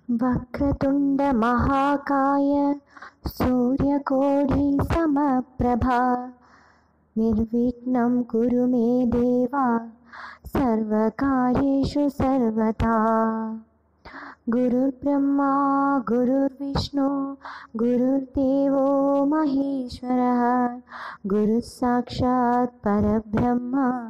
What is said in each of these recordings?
वक्रतुण्डमहाकाय सूर्यकोटिसमप्रभा निर्विघ्नं कुरु मे देवा सर्वकार्येषु सर्वदा गुरुर्ब्रह्मा गुरुर्विष्णु गुरुर्देवो महेश्वरः गुरुः साक्षात् परब्रह्म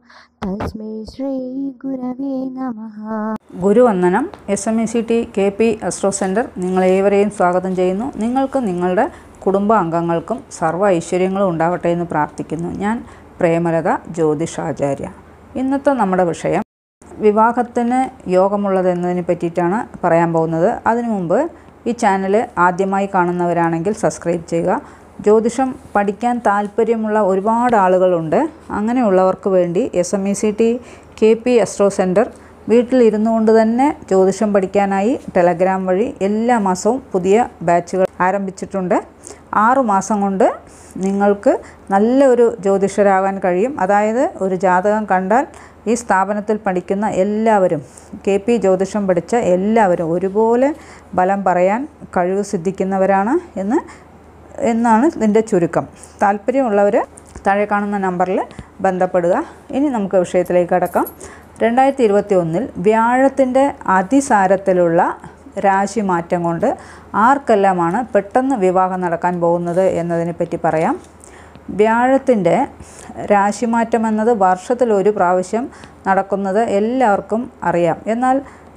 तस्मै श्रीगुरवे नमः ഗുരുവന്ദനം S M E C T K P astro centre നിങ്ങളേവരെയും സ്വാഗതം ചെയ്യുന്നു നിങ്ങൾക്കും നിങ്ങളുടെ കുടുംബ അംഗങ്ങൾക്കും സർവ്വ ഐശ്വര്യങ്ങളും ഉണ്ടാവട്ടെ എന്ന് പ്രാർത്ഥിക്കുന്നു ഞാൻ പ്രേമലത ജ്യോതിഷാചാര്യ ഇന്നത്തെ നമ്മുടെ വിഷയം വിവാഹത്തിന് യോഗമുള്ളത് എന്നതിനെ പറ്റിയിട്ടാണ് പറയാൻ പോകുന്നത് അതിനു മുമ്പ് ഈ ചാനൽ ആദ്യമായി കാണുന്നവരാണെങ്കിൽ സബ്സ്ക്രൈബ് ചെയ്യുക ജ്യോതിഷം പഠിക്കാൻ താല്പര്യമുള്ള ഒരുപാട് ആളുകളുണ്ട് അങ്ങനെയുള്ളവർക്ക് വേണ്ടി S M E C T K P astro centre വീട്ടിലിരുന്നു കൊണ്ട് തന്നെ ജ്യോതിഷം പഠിക്കാനായി ടെലഗ്രാം വഴി എല്ലാ മാസവും പുതിയ ബാച്ചുകൾ ആരംഭിച്ചിട്ടുണ്ട് ആറു മാസം കൊണ്ട് നിങ്ങൾക്ക് നല്ലൊരു ജ്യോതിഷരാകാൻ കഴിയും അതായത് ഒരു ജാതകം കണ്ടാൽ ഈ സ്ഥാപനത്തിൽ പഠിക്കുന്ന എല്ലാവരും കെ പി ജ്യോതിഷം പഠിച്ച എല്ലാവരും ഒരുപോലെ ബലം പറയാൻ കഴിവ് സിദ്ധിക്കുന്നവരാണ് എന്ന് എന്നാണ് ഇതിൻ്റെ ചുരുക്കം താല്പര്യമുള്ളവർ താഴെ കാണുന്ന നമ്പറിൽ ബന്ധപ്പെടുക ഇനി നമുക്ക് വിഷയത്തിലേക്ക് കടക്കാം രണ്ടായിരത്തി ഇരുപത്തി ഒന്നിൽ വ്യാഴത്തിൻ്റെ അതിസാരത്തിലുള്ള രാശി മാറ്റം കൊണ്ട് ആർക്കെല്ലാമാണ് പെട്ടെന്ന് വിവാഹം നടക്കാൻ പോകുന്നത് എന്നതിനെ പറ്റി പറയാം വ്യാഴത്തിൻ്റെ രാശിമാറ്റം എന്നത് വർഷത്തിൽ ഒരു പ്രാവശ്യം നടക്കുന്നത് എല്ലാവർക്കും അറിയാം എന്നാൽ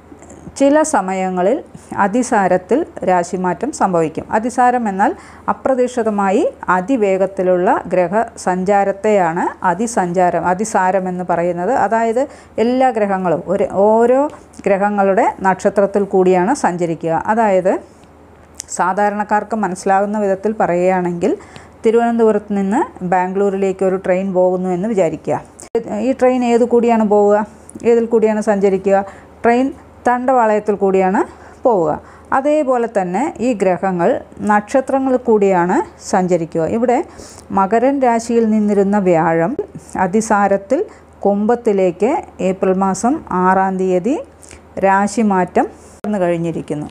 ചില സമയങ്ങളിൽ അതിസാരത്തിൽ രാശിമാറ്റം സംഭവിക്കും അതിസാരം എന്നാൽ അപ്രതീക്ഷിതമായി അതിവേഗത്തിലുള്ള ഗ്രഹ സഞ്ചാരത്തെയാണ് അതിസഞ്ചാരം അതിസാരം എന്ന് പറയുന്നത് അതായത് എല്ലാ ഗ്രഹങ്ങളും ഒരു ഓരോ ഗ്രഹങ്ങളുടെ നക്ഷത്രത്തിൽ കൂടിയാണ് സഞ്ചരിക്കുക അതായത് സാധാരണക്കാർക്ക് മനസ്സിലാകുന്ന വിധത്തിൽ പറയുകയാണെങ്കിൽ തിരുവനന്തപുരത്ത് നിന്ന് ബാംഗ്ലൂരിലേക്ക് ഒരു ട്രെയിൻ പോകുന്നു എന്ന് വിചാരിക്കുക ഈ ട്രെയിൻ ഏത് കൂടിയാണ് പോവുക ഏതിൽ കൂടിയാണ് സഞ്ചരിക്കുക ട്രെയിൻ തണ്ടവാളയത്തിൽ കൂടിയാണ് പോവുക അതേപോലെ തന്നെ ഈ ഗ്രഹങ്ങൾ നക്ഷത്രങ്ങളിൽ കൂടിയാണ് സഞ്ചരിക്കുക ഇവിടെ മകരൻ രാശിയിൽ നിന്നിരുന്ന വ്യാഴം അതിസാരത്തിൽ കുംഭത്തിലേക്ക് ഏപ്രിൽ മാസം ആറാം തീയതി രാശിമാറ്റം വന്നു കഴിഞ്ഞിരിക്കുന്നു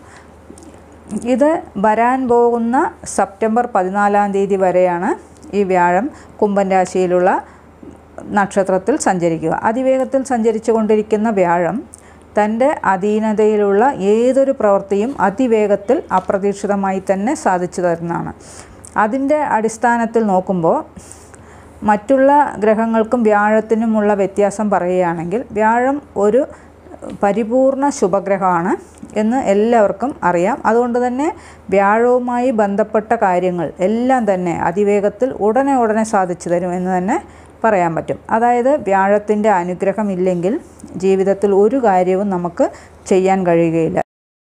ഇത് വരാൻ പോകുന്ന സെപ്റ്റംബർ പതിനാലാം തീയതി വരെയാണ് ഈ വ്യാഴം കുംഭൻ രാശിയിലുള്ള നക്ഷത്രത്തിൽ സഞ്ചരിക്കുക അതിവേഗത്തിൽ സഞ്ചരിച്ചു കൊണ്ടിരിക്കുന്ന വ്യാഴം തൻ്റെ അധീനതയിലുള്ള ഏതൊരു പ്രവൃത്തിയും അതിവേഗത്തിൽ അപ്രതീക്ഷിതമായി തന്നെ സാധിച്ചു തരുന്നതാണ് അതിൻ്റെ അടിസ്ഥാനത്തിൽ നോക്കുമ്പോൾ മറ്റുള്ള ഗ്രഹങ്ങൾക്കും വ്യാഴത്തിനുമുള്ള വ്യത്യാസം പറയുകയാണെങ്കിൽ വ്യാഴം ഒരു പരിപൂർണ ശുഭഗ്രഹമാണ് എന്ന് എല്ലാവർക്കും അറിയാം അതുകൊണ്ട് തന്നെ വ്യാഴവുമായി ബന്ധപ്പെട്ട കാര്യങ്ങൾ എല്ലാം തന്നെ അതിവേഗത്തിൽ ഉടനെ ഉടനെ സാധിച്ചു തരും എന്ന് തന്നെ പറയാൻ പറ്റും അതായത് വ്യാഴത്തിൻ്റെ അനുഗ്രഹം ഇല്ലെങ്കിൽ ജീവിതത്തിൽ ഒരു കാര്യവും നമുക്ക് ചെയ്യാൻ കഴിയുകയില്ല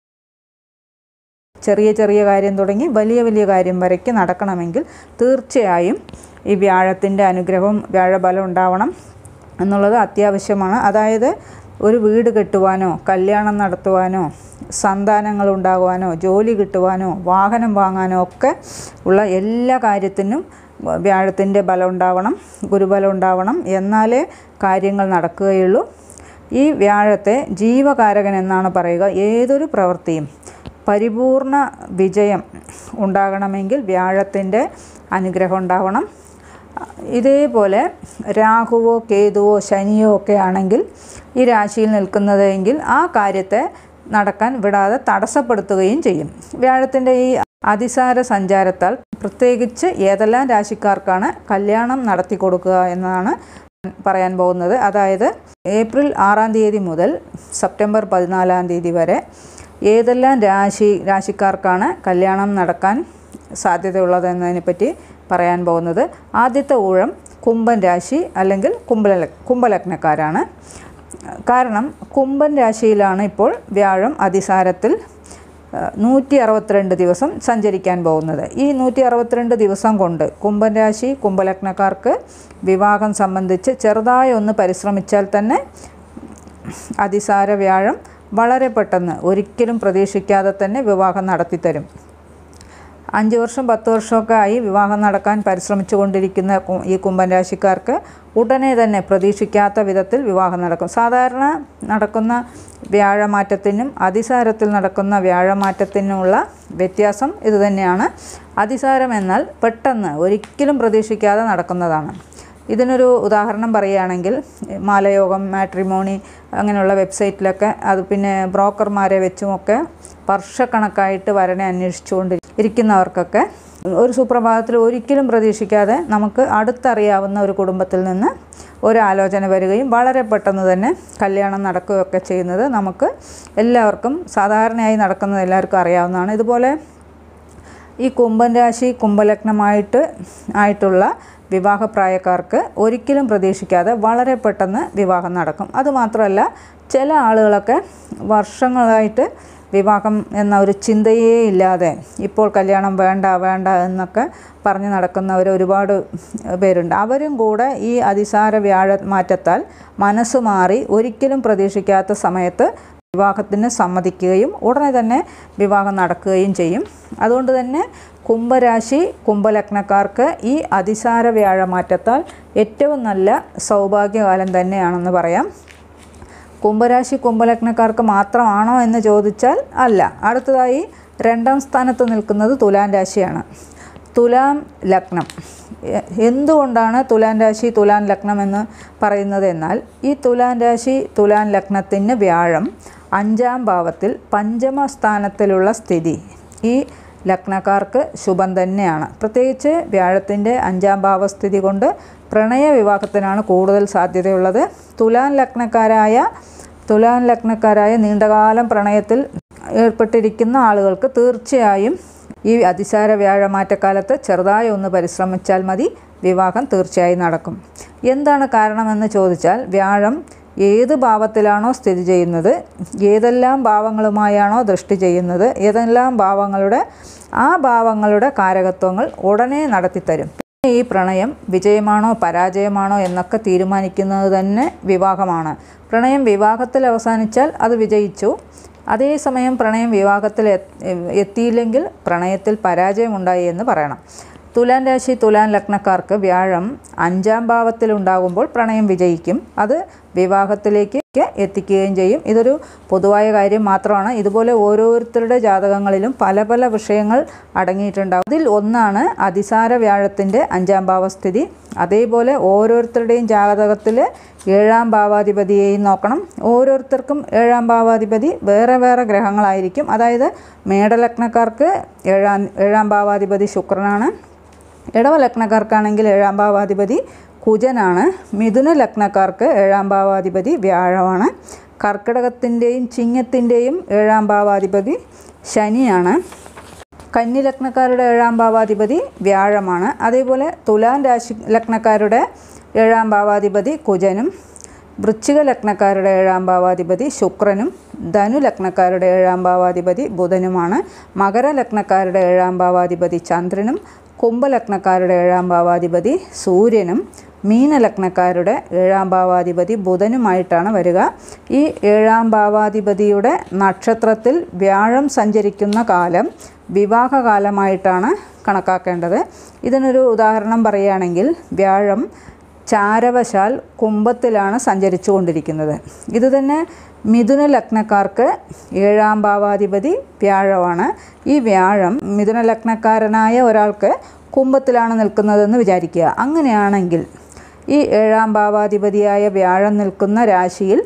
ചെറിയ ചെറിയ കാര്യം തുടങ്ങി വലിയ വലിയ കാര്യം വരയ്ക്ക് നടക്കണമെങ്കിൽ തീർച്ചയായും ഈ വ്യാഴത്തിൻ്റെ അനുഗ്രഹവും വ്യാഴബലം ഉണ്ടാവണം എന്നുള്ളത് അത്യാവശ്യമാണ് അതായത് ഒരു വീട് കെട്ടുവാനോ കല്യാണം നടത്തുവാനോ സന്താനങ്ങൾ ഉണ്ടാകുവാനോ ജോലി കിട്ടുവാനോ വാഹനം വാങ്ങാനോ ഒക്കെ ഉള്ള എല്ലാ കാര്യത്തിനും വ്യാഴത്തിൻ്റെ ബലം ഉണ്ടാവണം ഗുരുബലം ഉണ്ടാവണം എന്നാലേ കാര്യങ്ങൾ നടക്കുകയുള്ളൂ ഈ വ്യാഴത്തെ ജീവകാരകൻ എന്നാണ് പറയുക ഏതൊരു പ്രവൃത്തിയും പരിപൂർണ വിജയം ഉണ്ടാകണമെങ്കിൽ വ്യാഴത്തിൻ്റെ അനുഗ്രഹം ഉണ്ടാവണം ഇതേപോലെ രാഹുവോ കേതുവോ ശനിയോ ഒക്കെ ആണെങ്കിൽ ഈ രാശിയിൽ നിൽക്കുന്നതെങ്കിൽ ആ കാര്യത്തെ നടക്കാൻ വിടാതെ തടസ്സപ്പെടുത്തുകയും ചെയ്യും വ്യാഴത്തിൻ്റെ ഈ അതിസാര സഞ്ചാരത്താൽ പ്രത്യേകിച്ച് ഏതെല്ലാം രാശിക്കാർക്കാണ് കല്യാണം നടത്തി കൊടുക്കുക എന്നതാണ് പറയാൻ പോകുന്നത് അതായത് ഏപ്രിൽ ആറാം തീയതി മുതൽ സെപ്റ്റംബർ പതിനാലാം തീയതി വരെ ഏതെല്ലാം രാശി രാശിക്കാർക്കാണ് കല്യാണം നടക്കാൻ സാധ്യതയുള്ളതെന്നതിനെപ്പറ്റി പറയാൻ പോകുന്നത് ആദ്യത്തെ ഊഴം കുംഭൻ രാശി അല്ലെങ്കിൽ കുംഭല കുംഭലഗ്നക്കാരാണ് കാരണം കുംഭൻ രാശിയിലാണ് ഇപ്പോൾ വ്യാഴം അതിസാരത്തിൽ നൂറ്റി അറുപത്തിരണ്ട് ദിവസം സഞ്ചരിക്കാൻ പോകുന്നത് ഈ നൂറ്റി അറുപത്തിരണ്ട് ദിവസം കൊണ്ട് കുംഭൻ രാശി കുംഭലഗ്നക്കാർക്ക് വിവാഹം സംബന്ധിച്ച് ചെറുതായി ഒന്ന് പരിശ്രമിച്ചാൽ തന്നെ അതിസാര വ്യാഴം വളരെ പെട്ടെന്ന് ഒരിക്കലും പ്രതീക്ഷിക്കാതെ തന്നെ വിവാഹം നടത്തിത്തരും അഞ്ച് വർഷം പത്ത് വർഷമൊക്കെ ആയി വിവാഹം നടക്കാൻ പരിശ്രമിച്ചു കൊണ്ടിരിക്കുന്ന കു- ഈ കുംഭൻ രാശിക്കാർക്ക് ഉടനെ തന്നെ പ്രതീക്ഷിക്കാത്ത വിധത്തിൽ വിവാഹം നടക്കും സാധാരണ നടക്കുന്ന വ്യാഴമാറ്റത്തിനും അതിസാരത്തിൽ നടക്കുന്ന വ്യാഴമാറ്റത്തിനുമുള്ള വ്യത്യാസം ഇതുതന്നെയാണ് അതിസാരം എന്നാൽ പെട്ടെന്ന് ഒരിക്കലും പ്രതീക്ഷിക്കാതെ നടക്കുന്നതാണ് ഇതിനൊരു ഉദാഹരണം പറയുകയാണെങ്കിൽ മാലയോഗം മാട്രിമോണി അങ്ങനെയുള്ള വെബ്സൈറ്റിലൊക്കെ അത് പിന്നെ ബ്രോക്കർമാരെ വെച്ചുമൊക്കെ വർഷക്കണക്കായിട്ട് വരനെ അന്വേഷിച്ചുകൊണ്ട് ഇരിക്കുന്നവർക്കൊക്കെ ഒരു സുപ്രഭാതത്തിൽ ഒരിക്കലും പ്രതീക്ഷിക്കാതെ നമുക്ക് അടുത്തറിയാവുന്ന ഒരു കുടുംബത്തിൽ നിന്ന് ഒരു ആലോചന വരികയും വളരെ പെട്ടെന്ന് തന്നെ കല്യാണം നടക്കുകയൊക്കെ ചെയ്യുന്നത് നമുക്ക് എല്ലാവർക്കും സാധാരണയായി നടക്കുന്നത് എല്ലാവർക്കും അറിയാവുന്നതാണ് ഇതുപോലെ ഈ കുംഭൻ രാശി കുംഭലഗ്നമായിട്ട് ആയിട്ടുള്ള വിവാഹപ്രായക്കാർക്ക് ഒരിക്കലും പ്രതീക്ഷിക്കാതെ വളരെ പെട്ടെന്ന് വിവാഹം നടക്കും അതുമാത്രമല്ല ചില ആളുകളൊക്കെ വർഷങ്ങളായിട്ട് വിവാഹം എന്ന ഒരു ചിന്തയേ ഇല്ലാതെ ഇപ്പോൾ കല്യാണം വേണ്ട വേണ്ട എന്നൊക്കെ പറഞ്ഞ് നടക്കുന്നവർ ഒരുപാട് പേരുണ്ട് അവരും കൂടെ ഈ അതിസാര വ്യാഴ മാറ്റത്താൽ മനസ്സ് മാറി ഒരിക്കലും പ്രതീക്ഷിക്കാത്ത സമയത്ത് വിവാഹത്തിന് സമ്മതിക്കുകയും ഉടനെ തന്നെ വിവാഹം നടക്കുകയും ചെയ്യും അതുകൊണ്ട് തന്നെ കുംഭരാശി കുംഭലഗ്നക്കാർക്ക് ഈ അതിസാര വ്യാഴമാറ്റത്താൽ ഏറ്റവും നല്ല സൗഭാഗ്യകാലം തന്നെയാണെന്ന് പറയാം കുംഭരാശി കുംഭലഗ്നക്കാർക്ക് മാത്രമാണോ എന്ന് ചോദിച്ചാൽ അല്ല അടുത്തതായി രണ്ടാം സ്ഥാനത്ത് നിൽക്കുന്നത് തുലാം രാശിയാണ് തുലാം ലഗ്നം എ- എന്തുകൊണ്ടാണ് തുലാം രാശി തുലാം ലഗ്നം എന്ന് പറയുന്നത് എന്നാൽ ഈ തുലാം രാശി തുലാം ലഗ്നത്തിന് വ്യാഴം അഞ്ചാം ഭാവത്തിൽ പഞ്ചമ സ്ഥാനത്തിലുള്ള സ്ഥിതി ഈ ലഗ്നക്കാർക്ക് ശുഭം തന്നെയാണ് പ്രത്യേകിച്ച് വ്യാഴത്തിൻ്റെ അഞ്ചാം ഭാവസ്ഥിതി കൊണ്ട് പ്രണയ വിവാഹത്തിനാണ് കൂടുതൽ സാധ്യതയുള്ളത് തുലാം ലഗ്നക്കാരായ തുലാം ലഗ്നക്കാരായ നീണ്ടകാലം പ്രണയത്തിൽ ഏർപ്പെട്ടിരിക്കുന്ന ആളുകൾക്ക് തീർച്ചയായും ഈ അതിസാര വ്യാഴമാറ്റക്കാലത്ത് ചെറുതായി ഒന്ന് പരിശ്രമിച്ചാൽ മതി വിവാഹം തീർച്ചയായും നടക്കും എന്താണ് കാരണമെന്ന് ചോദിച്ചാൽ വ്യാഴം ഏത് ഭാവത്തിലാണോ സ്ഥിതി ചെയ്യുന്നത് ഏതെല്ലാം ഭാവങ്ങളുമായാണോ ദൃഷ്ടി ചെയ്യുന്നത് ഏതെല്ലാം ഭാവങ്ങളുടെ ആ ഭാവങ്ങളുടെ കാരകത്വങ്ങൾ ഉടനെ നടത്തിത്തരും പിന്നെ ഈ പ്രണയം വിജയമാണോ പരാജയമാണോ എന്നൊക്കെ തീരുമാനിക്കുന്നത് തന്നെ വിവാഹമാണ് പ്രണയം വിവാഹത്തിൽ അവസാനിച്ചാൽ അത് വിജയിച്ചു അതേസമയം പ്രണയം വിവാഹത്തിൽ എ- എത്തിയില്ലെങ്കിൽ പ്രണയത്തിൽ പരാജയമുണ്ടായി എന്ന് പറയണം തുലാൻ രാശി തുലാൻ ലഗ്നക്കാർക്ക് വ്യാഴം അഞ്ചാം ഭാവത്തിലുണ്ടാകുമ്പോൾ പ്രണയം വിജയിക്കും അത് വിവാഹത്തിലേക്ക് എത്തിക്കുകയും ചെയ്യും ഇതൊരു പൊതുവായ കാര്യം മാത്രമാണ് ഇതുപോലെ ഓരോരുത്തരുടെ ജാതകങ്ങളിലും പല പല വിഷയങ്ങൾ അടങ്ങിയിട്ടുണ്ടാവും അതിൽ ഒന്നാണ് അതിസാര വ്യാഴത്തിൻ്റെ അഞ്ചാം ഭാവസ്ഥിതി അതേപോലെ ഓരോരുത്തരുടെയും ജാതകത്തിൽ ഏഴാം ഭാവാധിപതിയെയും നോക്കണം ഓരോരുത്തർക്കും ഏഴാം ഭാവാധിപതി വേറെ വേറെ ഗ്രഹങ്ങളായിരിക്കും അതായത് മേടലഗ്നക്കാർക്ക് ഏഴാം ഏഴാം ഭാവാധിപതി ശുക്രനാണ് ഇടവ ലഗ്നക്കാർക്കാണെങ്കിൽ ഏഴാം ഭാവാധിപതി കുജനാണ് മിഥുന ലഗ്നക്കാർക്ക് ഏഴാം ഭാവാധിപതി വ്യാഴമാണ് കർക്കിടകത്തിൻ്റെയും ചിങ്ങത്തിൻ്റെയും ഏഴാം ഭാവാധിപതി ശനിയാണ് കന്നി ലഗ്നക്കാരുടെ ഏഴാം ഭാവാധിപതി വ്യാഴമാണ് അതേപോലെ തുലാം രാശി ലഗ്നക്കാരുടെ ഏഴാം ഭാവാധിപതി കുജനും വൃശ്ചിക ലഗ്നക്കാരുടെ ഏഴാം ഭാവാധിപതി ശുക്രനും ധനു ലഗ്നക്കാരുടെ ഏഴാം ഭാവാധിപതി ബുധനുമാണ് മകര ലഗ്നക്കാരുടെ ഏഴാം ഭാവാധിപതി ചന്ദ്രനും കുംഭലഗ്നക്കാരുടെ ഏഴാം ഭാവാധിപതി സൂര്യനും മീനലഗ്നക്കാരുടെ ഏഴാം ഭാവാധിപതി ബുധനുമായിട്ടാണ് വരിക ഈ ഏഴാം ഭാവാധിപതിയുടെ നക്ഷത്രത്തിൽ വ്യാഴം സഞ്ചരിക്കുന്ന കാലം വിവാഹകാലമായിട്ടാണ് കണക്കാക്കേണ്ടത് ഇതിനൊരു ഉദാഹരണം പറയുകയാണെങ്കിൽ വ്യാഴം ചാരവശാൽ കുംഭത്തിലാണ് സഞ്ചരിച്ചു കൊണ്ടിരിക്കുന്നത് ഇത് തന്നെ മിഥുന ലഗ്നക്കാർക്ക് ഏഴാം ഭാവാധിപതി വ്യാഴമാണ് ഈ വ്യാഴം മിഥുന ലഗ്നക്കാരനായ ഒരാൾക്ക് കുംഭത്തിലാണ് നിൽക്കുന്നതെന്ന് വിചാരിക്കുക അങ്ങനെയാണെങ്കിൽ ഈ ഏഴാം ഭാവാധിപതിയായ വ്യാഴം നിൽക്കുന്ന രാശിയിൽ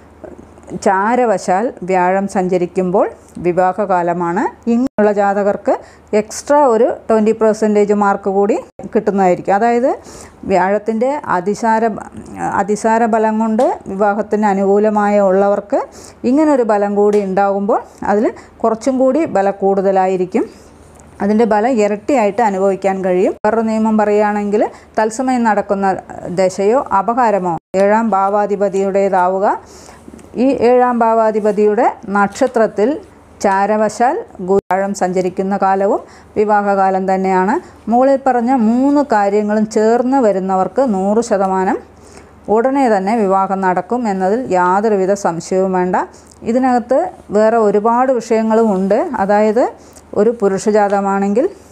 ചാരവശാൽ വ്യാഴം സഞ്ചരിക്കുമ്പോൾ വിവാഹകാലമാണ് ഇങ്ങനെയുള്ള ജാതകർക്ക് എക്സ്ട്രാ ഒരു ട്വൻറ്റി പെർസെൻറ്റേജ് മാർക്ക് കൂടി കിട്ടുന്നതായിരിക്കും അതായത് വ്യാഴത്തിൻ്റെ അതിസാര അതിസാര ബലം കൊണ്ട് വിവാഹത്തിന് അനുകൂലമായ ഉള്ളവർക്ക് ഇങ്ങനൊരു ബലം കൂടി ഉണ്ടാകുമ്പോൾ അതിൽ കുറച്ചും കൂടി ബലം കൂടുതലായിരിക്കും അതിൻ്റെ ബലം ഇരട്ടിയായിട്ട് അനുഭവിക്കാൻ കഴിയും വേറൊരു നിയമം പറയുകയാണെങ്കിൽ തത്സമയം നടക്കുന്ന ദശയോ അപകാരമോ ഏഴാം ഭാവാധിപതിയുടേതാവുക ഈ ഏഴാം ഭാവാധിപതിയുടെ നക്ഷത്രത്തിൽ ചാരവശാൽ ഗുരാഴം സഞ്ചരിക്കുന്ന കാലവും വിവാഹകാലം തന്നെയാണ് മുകളിൽ പറഞ്ഞ മൂന്ന് കാര്യങ്ങളും ചേർന്ന് വരുന്നവർക്ക് നൂറ് ശതമാനം ഉടനെ തന്നെ വിവാഹം നടക്കും എന്നതിൽ യാതൊരുവിധ സംശയവും വേണ്ട ഇതിനകത്ത് വേറെ ഒരുപാട് വിഷയങ്ങളും ഉണ്ട് അതായത് ഒരു പുരുഷജാതമാണെങ്കിൽ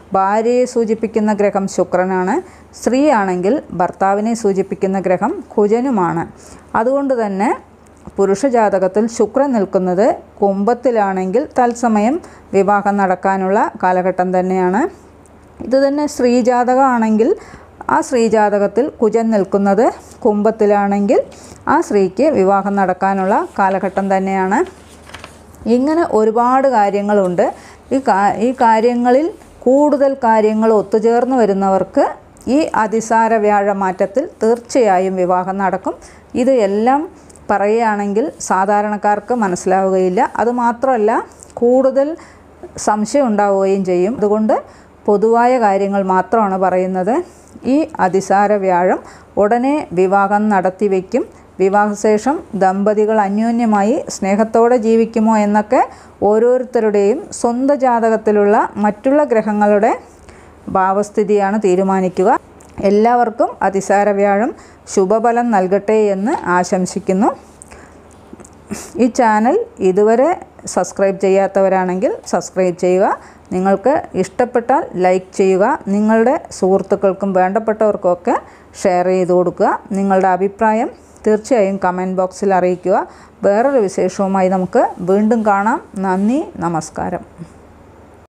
ഭാര്യയെ സൂചിപ്പിക്കുന്ന ഗ്രഹം ശുക്രനാണ് സ്ത്രീ ആണെങ്കിൽ ഭർത്താവിനെ സൂചിപ്പിക്കുന്ന ഗ്രഹം കുജനുമാണ് അതുകൊണ്ട് തന്നെ പുരുഷ ജാതകത്തിൽ ശുക്രൻ നിൽക്കുന്നത് കുംഭത്തിലാണെങ്കിൽ തത്സമയം വിവാഹം നടക്കാനുള്ള കാലഘട്ടം തന്നെയാണ് ഇത് തന്നെ സ്ത്രീജാതകമാണെങ്കിൽ ആ സ്ത്രീജാതകത്തിൽ കുജൻ നിൽക്കുന്നത് കുംഭത്തിലാണെങ്കിൽ ആ സ്ത്രീക്ക് വിവാഹം നടക്കാനുള്ള കാലഘട്ടം തന്നെയാണ് ഇങ്ങനെ ഒരുപാട് കാര്യങ്ങളുണ്ട് ഈ കാ ഈ കാര്യങ്ങളിൽ കൂടുതൽ കാര്യങ്ങൾ ഒത്തുചേർന്ന് വരുന്നവർക്ക് ഈ അതിസാര വ്യാഴമാറ്റത്തിൽ തീർച്ചയായും വിവാഹം നടക്കും ഇത് എല്ലാം പറയുകയാണെങ്കിൽ സാധാരണക്കാർക്ക് മനസ്സിലാവുകയില്ല അതുമാത്രമല്ല കൂടുതൽ സംശയം ഉണ്ടാവുകയും ചെയ്യും അതുകൊണ്ട് പൊതുവായ കാര്യങ്ങൾ മാത്രമാണ് പറയുന്നത് ഈ അതിസാര വ്യാഴം ഉടനെ വിവാഹം നടത്തി വയ്ക്കും വിവാഹശേഷം ദമ്പതികൾ അന്യോന്യമായി സ്നേഹത്തോടെ ജീവിക്കുമോ എന്നൊക്കെ ഓരോരുത്തരുടെയും സ്വന്തം ജാതകത്തിലുള്ള മറ്റുള്ള ഗ്രഹങ്ങളുടെ ഭാവസ്ഥിതിയാണ് തീരുമാനിക്കുക എല്ലാവർക്കും അതിസാര വ്യാഴം ശുഭഫലം നൽകട്ടെ എന്ന് ആശംസിക്കുന്നു ഈ ചാനൽ ഇതുവരെ സബ്സ്ക്രൈബ് ചെയ്യാത്തവരാണെങ്കിൽ സബ്സ്ക്രൈബ് ചെയ്യുക നിങ്ങൾക്ക് ഇഷ്ടപ്പെട്ടാൽ ലൈക്ക് ചെയ്യുക നിങ്ങളുടെ സുഹൃത്തുക്കൾക്കും വേണ്ടപ്പെട്ടവർക്കുമൊക്കെ ഷെയർ ചെയ്ത് കൊടുക്കുക നിങ്ങളുടെ അഭിപ്രായം തീർച്ചയായും കമൻറ്റ് ബോക്സിൽ അറിയിക്കുക വേറൊരു വിശേഷവുമായി നമുക്ക് വീണ്ടും കാണാം നന്ദി നമസ്കാരം